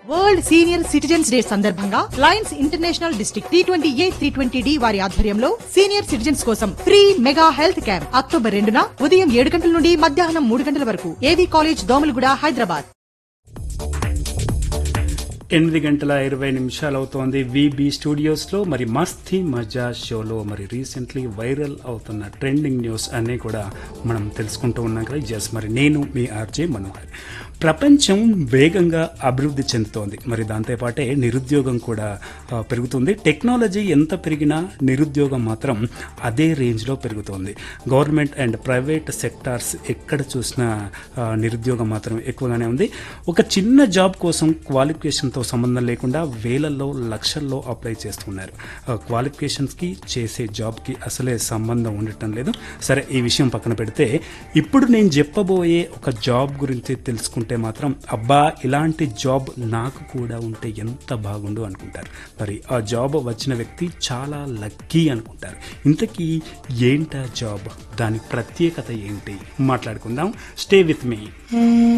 world senior citizens day సందర్భంగా Lions international district T twenty A three twenty D వారి ఆధ్వర్యంలో senior citizens కోసం free mega health camp October రెండున ఉదయం ఏడు గంటల నుండి మధ్యాహ్నం మూడు గంటల వరకు ఏవీ కాలేజ్ దోమలగూడ హైదరాబాద్ ఎనిమిది గంటల ఇరవై నిమిషాలు అవుతోంది విబి స్టూడియోస్ లో మరి మస్తీ మజా షోలో మరి రీసెంట్లీ వైరల్ అవుతున్న ట్రెండింగ్ న్యూస్ అన్నీ కూడా మనం తెలుసుకుంటూ ఉన్నాం కదా జస్ మరి నేను మీ ఆర్జే మనోహర్ ప్రపంచం వేగంగా అభివృద్ధి చెందుతోంది మరి దాంతోపాటే నిరుద్యోగం కూడా ఆ, పెరుగుతుంది టెక్నాలజీ ఎంత పెరిగినా నిరుద్యోగం మాత్రం అదే రేంజ్లో పెరుగుతోంది గవర్నమెంట్ అండ్ ప్రైవేట్ సెక్టార్స్ ఎక్కడ చూసినా ఆ, నిరుద్యోగం మాత్రం ఎక్కువగానే ఉంది ఒక చిన్న జాబ్ కోసం క్వాలిఫికేషన్తో సంబంధం లేకుండా వేలల్లో లక్షల్లో అప్లై చేస్తున్నారు ఆ, క్వాలిఫికేషన్స్కి చేసే జాబ్కి అసలే సంబంధం ఉండటం లేదు సరే ఈ విషయం పక్కన పెడితే ఇప్పుడు నేను చెప్పబోయే ఒక జాబ్ గురించి తెలుసుకుంటే మాత్రం అబ్బా ఇలాంటి జాబ్ నాకు కూడా ఉంటే ఎంత బాగుండు అనుకుంటారు మరి ఆ జాబ్ వచ్చిన వ్యక్తి చాలా లక్కీ అనుకుంటారు ఇంతకీ ఏంటా జాబ్ దాని ప్రత్యేకత ఏంటి మాట్లాడుకుందాం స్టే విత్ మీ